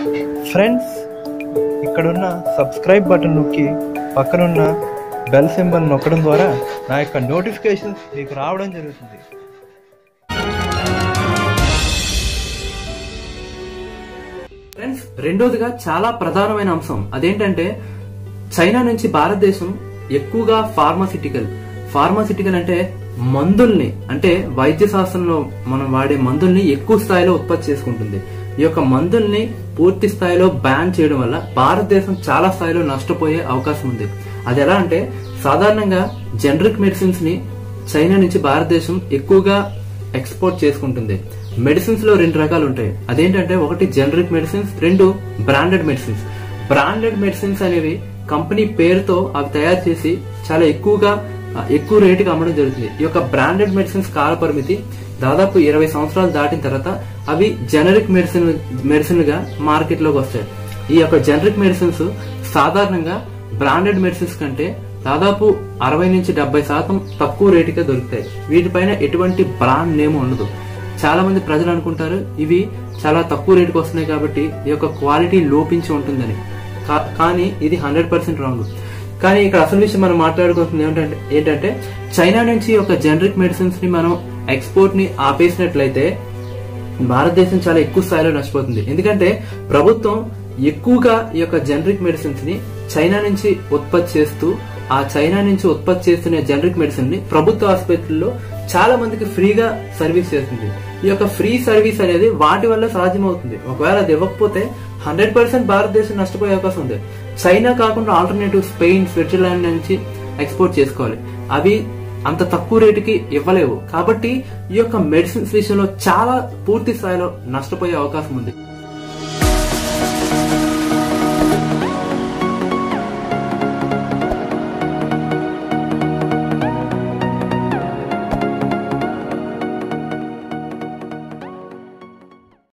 friends ఇక్కడున్న subscribe button నొక్కి పక్కనున్న బెల్ సింబల్ నొక్కడం ద్వారా నా యొక్క నోటిఫికేషన్స్ మీకు రావడం జరుగుతుంది ఫ్రెండ్స్ రెండోదిగా చాలా ప్రధానమైన అంశం అదేంటంటే చైనా నుంచి భారతదేశం ఎక్కువగా ఫార్మాసిటికల్ ఫార్మాసిటికల్ అంటే మందుల్ని అంటే వైద్య శాస్త్రంలో మనం వాడే మందుల్ని ఎక్కువ స్థాయిలో ఉత్పత్తి చేసుకుంటుంది ఈ యొక్క మందుల్ని పూర్తి స్థాయిలో బ్యాన్ చేయడం వల్ల భారతదేశం చాలా స్థాయిలో నష్టపోయే అవకాశం ఉంది అది ఎలా అంటే సాధారణంగా జనరిక్ మెడిసిన్స్ ని చైనా నుంచి భారతదేశం ఎక్కువగా ఎక్స్పోర్ట్ చేసుకుంటుంది మెడిసిన్స్ లో రెండు రకాలు ఉంటాయి అదేంటంటే ఒకటి జనరిక్ మెడిసిన్స్ రెండు బ్రాండెడ్ మెడిసిన్స్ బ్రాండెడ్ మెడిసిన్స్ అనేవి కంపెనీ పేరుతో అవి తయారు చేసి చాలా ఎక్కువగా ఆ, ఎక్కువ రేటుకి అమ్మడం జరుగుతుంది ఈ యొక్క బ్రాండెడ్ మెడిసిన్స్ కాల పరిమితి దాదాపు ఇరవై సంవత్సరాలు దాటిన తర్వాత అవి జనరిక్ మెడిసిన్ మెడిసిన్ గా మార్కెట్ లోకి వస్తాయి ఈ యొక్క జనరిక్ మెడిసిన్స్ సాధారణంగా బ్రాండెడ్ మెడిసిన్స్ కంటే దాదాపు అరవై నుంచి డెబ్బై శాతం తక్కువ రేటుకే దొరుకుతాయి వీటిపైన ఎటువంటి బ్రాండ్ నేమ్ ఉండదు చాలా మంది ప్రజలు అనుకుంటారు ఇవి చాలా తక్కువ రేటుకి వస్తున్నాయి కాబట్టి ఈ యొక్క క్వాలిటీ లోపించి ఉంటుందని కా- కానీ ఇది హండ్రెడ్ పర్సెంట్ రాంగ్ కానీ ఇక్కడ అసలు విషయం మనం మాట్లాడుకుంటుంది ఏంటంటే ఏంటంటే చైనా నుంచి ఒక జనరిక్ మెడిసిన్స్ ని మనం ఎక్స్పోర్ట్ ని ఆపేసినట్లయితే భారతదేశం చాలా ఎక్కువ స్థాయిలో నష్టపోతుంది ఎందుకంటే ప్రభుత్వం ఎక్కువగా ఈ యొక్క జనరిక్ మెడిసిన్స్ ని చైనా నుంచి ఉత్పత్తి చేస్తూ ఆ చైనా నుంచి ఉత్పత్తి చేస్తున్న జనరిక్ మెడిసిన్ ని ప్రభుత్వ ఆసుపత్రుల్లో చాలా మందికి ఫ్రీగా సర్వీస్ చేస్తుంది ఈ యొక్క ఫ్రీ సర్వీస్ అనేది వాటి వల్ల సాధ్యమవుతుంది ఒకవేళ అది ఇవ్వకపోతే హండ్రెడ్ పర్సెంట్ భారతదేశం నష్టపోయే అవకాశం ఉంది చైనా కాకుండా ఆల్టర్నేటివ్ స్పెయిన్ స్విట్జర్లాండ్ నుంచి ఎక్స్పోర్ట్ చేసుకోవాలి అవి అంత తక్కువ రేటుకి ఇవ్వలేవు కాబట్టి ఈ యొక్క మెడిసిన్స్ విషయంలో చాలా పూర్తి స్థాయిలో నష్టపోయే అవకాశం ఉంది